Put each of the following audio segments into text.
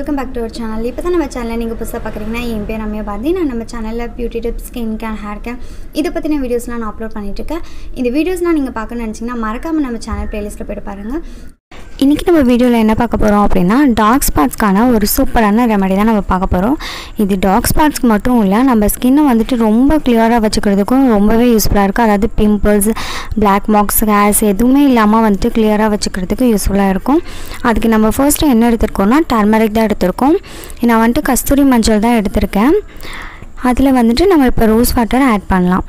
welcome back to our channel இப்போ தான் நம்ம சேனலில் நீங்கள் புதுசாக பார்க்குறீங்கன்னா என் பேர் ரம்யா பாரதி நான் நம்ம சேனலில் beauty tips skin care hair care இதை பற்றின வீடியோஸ்லாம் நான் அப்லோட் பண்ணிட்டுருக்கேன் இந்த வீடியோஸ்லாம் நீங்கள் பார்க்கணும்னு நினச்சிங்கன்னா மறக்காமல் நம்ம சேனல் ப்ளேலிஸ்ட்டில் போய்ட்டு பாருங்கள் இன்றைக்கி நம்ம வீடியோவில் என்ன பார்க்க போகிறோம் அப்படின்னா டாக் ஸ்பாட்ஸ்க்கான ஒரு சூப்பரான ரெமடி தான் நம்ம பார்க்க போகிறோம் இது டாக் ஸ்பாட்ஸ்க்கு மட்டும் இல்லை நம்ம ஸ்கின்னை வந்துட்டு ரொம்ப கிளியராக வச்சுக்கிறதுக்கும் ரொம்பவே யூஸ்ஃபுல்லாக இருக்கும் அதாவது பிம்பிள்ஸ் பிளாக் மார்க்ஸ் ஹேர்ஸ் எதுவுமே இல்லாமல் வந்துட்டு கிளியராக வச்சுக்கிறதுக்கு யூஸ்ஃபுல்லாக இருக்கும் அதுக்கு நம்ம ஃபர்ஸ்ட்டு என்ன எடுத்திருக்கோம்னா டர்மரிக் தான் எடுத்திருக்கோம் நான் வந்துட்டு கஸ்தூரி மஞ்சள் தான் எடுத்திருக்கேன் அதில் வந்துட்டு நம்ம இப்போ ரோஸ் வாட்டர் ஆட் பண்ணலாம்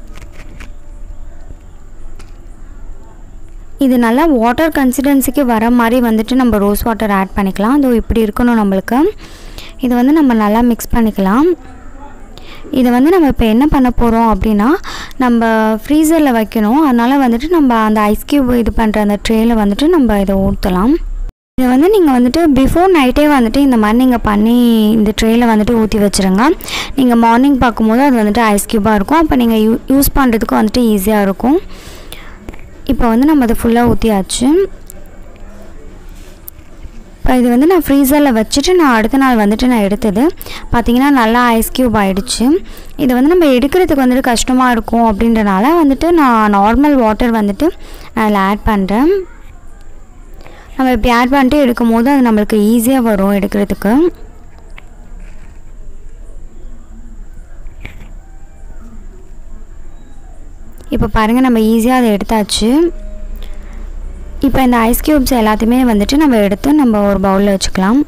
இது நல்லா வாட்டர் கன்சிஸ்டன்சிக்கு வர மாதிரி வந்துட்டு நம்ம ரோஸ் வாட்டர் ஆட் பண்ணிக்கலாம் அது இப்படி இருக்கணும் நம்மளுக்கு இது வந்து நம்ம நல்லா மிக்ஸ் பண்ணிக்கலாம் இதை வந்து நம்ம இப்போ என்ன பண்ண போகிறோம் அப்படின்னா நம்ம ஃப்ரீசரில் வைக்கணும் அதனால் வந்துட்டு நம்ம அந்த ஐஸ் க்யூப் இது பண்ணுற அந்த ட்ரேயில் வந்துட்டு நம்ம இதை ஊற்றலாம் இதை வந்து நீங்கள் வந்துட்டு பிஃபோர் நைட்டே வந்துட்டு இந்த மாதிரி நீங்கள் பண்ணி இந்த ட்ரேயில் வந்துட்டு ஊற்றி வச்சுருங்க நீங்கள் மார்னிங் பார்க்கும்போது அது வந்துட்டு ஐஸ் க்யூபாக இருக்கும் அப்போ நீங்கள் யூ யூஸ் பண்ணுறதுக்கும் வந்துட்டு ஈஸியாக இருக்கும் இப்போ வந்து நம்ம அதை ஃபுல்லாக ஊற்றியாச்சு இப்போ இது வந்து நான் ஃப்ரீசரில் வச்சுட்டு நான் அடுத்த நாள் வந்துட்டு நான் எடுத்தது பார்த்திங்கன்னா நல்லா ஐஸ் க்யூப் ஆகிடுச்சு இது வந்து நம்ம எடுக்கிறதுக்கு வந்துட்டு கஷ்டமாக இருக்கும் அப்படின்றனால வந்துட்டு நான் நார்மல் வாட்டர் வந்துட்டு நான் அதில் ஆட் பண்ணுறேன் நம்ம இப்படி ஆட் பண்ணிட்டு எடுக்கும் போது அது நம்மளுக்கு ஈஸியாக வரும் எடுக்கிறதுக்கு இப்போ பாருங்கள் நம்ம ஈஸியாக அதை எடுத்தாச்சு இப்போ இந்த ஐஸ் க்யூப்ஸ் எல்லாத்தையுமே வந்துட்டு நம்ம எடுத்து நம்ம ஒரு பவுலில் வச்சுக்கலாம்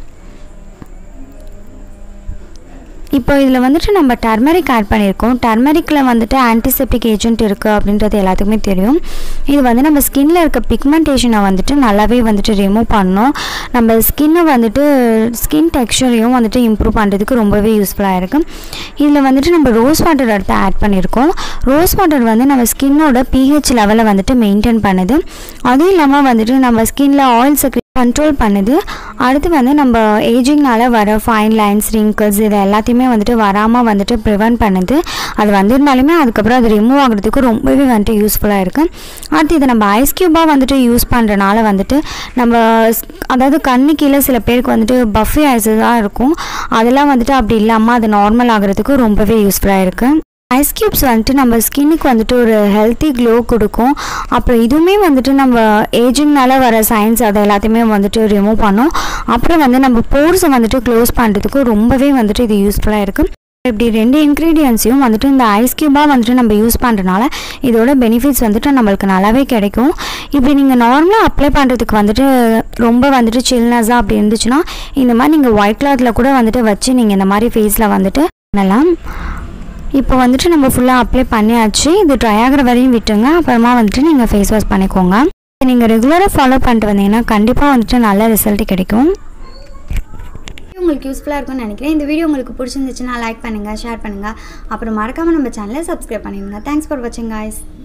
இப்போ இதில் வந்துட்டு நம்ம டர்மரிக் ஆட் பண்ணியிருக்கோம் டர்மரிக்கில் வந்துட்டு ஆன்டிசெப்டிக் ஏஜென்ட் இருக்குது அப்படின்றது எல்லாத்துக்குமே தெரியும் இது வந்து நம்ம ஸ்கின்னில் இருக்க பிக்மெண்டேஷனை வந்துட்டு நல்லாவே வந்துட்டு ரிமூவ் பண்ணோம் நம்ம ஸ்கின்னை வந்துட்டு ஸ்கின் டெக்ஸ்சரையும் வந்துட்டு இம்ப்ரூவ் பண்ணுறதுக்கு ரொம்பவே யூஸ்ஃபுல்லாக இருக்குது இதில் வந்துட்டு நம்ம ரோஸ் வாட்டர் எடுத்து ஆட் பண்ணியிருக்கோம் ரோஸ் வாட்டர் வந்து நம்ம ஸ்கின்னோட பிஹெச் லெவலை வந்துட்டு மெயின்டைன் பண்ணுது அதுவும் இல்லாமல் வந்துட்டு நம்ம ஸ்கின்னில் ஆயில் செக்ரி கண்ட்ரோல் பண்ணுது அடுத்து வந்து நம்ம ஏஜிங்னால வர ஃபைன் லைன்ஸ் ரிங்கிள்ஸ் இது எல்லாத்தையுமே வந்துட்டு வராமல் வந்துட்டு ப்ரிவெண்ட் பண்ணுது அது வந்திருந்தாலுமே அதுக்கப்புறம் அது ரிமூவ் ஆகிறதுக்கு ரொம்பவே வந்துட்டு யூஸ்ஃபுல்லாக இருக்குது அடுத்து இதை நம்ம ஐஸ் க்யூபாக வந்துட்டு யூஸ் பண்ணுறனால வந்துட்டு நம்ம அதாவது கண்ணு கீழே சில பேருக்கு வந்துட்டு பஃபி ஐஸ் தான் இருக்கும் அதெல்லாம் வந்துட்டு அப்படி இல்லாமல் அது நார்மல் ஆகிறதுக்கு ரொம்பவே யூஸ்ஃபுல்லாக இருக்குது ஐஸ் க்யூப்ஸ் வந்துட்டு நம்ம ஸ்கின்னுக்கு வந்துட்டு ஒரு ஹெல்த்தி க்ளோ கொடுக்கும் அப்புறம் இதுவுமே வந்துட்டு நம்ம ஏஜிங்னால வர சயின்ஸ் அதை எல்லாத்தையுமே வந்துட்டு ரிமூவ் பண்ணும் அப்புறம் வந்து நம்ம போர்ஸை வந்துட்டு க்ளோஸ் பண்ணுறதுக்கு ரொம்பவே வந்துட்டு இது யூஸ்ஃபுல்லாக இருக்குது இப்படி ரெண்டு இன்க்ரீடியன்ஸையும் வந்துட்டு இந்த ஐஸ் க்யூபாக வந்துட்டு நம்ம யூஸ் பண்ணுறனால இதோட பெனிஃபிட்ஸ் வந்துட்டு நம்மளுக்கு நல்லாவே கிடைக்கும் இப்படி நீங்கள் நார்மலாக அப்ளை பண்ணுறதுக்கு வந்துட்டு ரொம்ப வந்துட்டு சில்னஸாக அப்படி இருந்துச்சுன்னா இந்த மாதிரி நீங்கள் ஒயிட் கிளாத்தில் கூட வந்துட்டு வச்சு நீங்கள் இந்த மாதிரி ஃபேஸில் வந்துட்டு பண்ணலாம் இப்போ வந்துட்டு நம்ம ஃபுல்லாக அப்ளை பண்ணியாச்சு இது ட்ரை ஆகிற வரையும் விட்டுருங்க அப்புறமா வந்துட்டு நீங்கள் ஃபேஸ் வாஷ் பண்ணிக்கோங்க நீங்கள் ரெகுலராக ஃபாலோ பண்ணிட்டு வந்தீங்கன்னா கண்டிப்பாக வந்துட்டு நல்ல ரிசல்ட் கிடைக்கும் உங்களுக்கு யூஸ்ஃபுல்லாக இருக்கும்னு நினைக்கிறேன் இந்த வீடியோ உங்களுக்கு பிடிச்சிருந்துச்சுன்னா லைக் பண்ணுங்கள் ஷேர் பண்ணுங்கள் அப்புறம் மறக்காமல் நம்ம சேனலை சப்ஸ்கிரைப் பண்ணிடுங்க தேங்க்ஸ் ஃபார் வாட்சிங் காய்ஸ்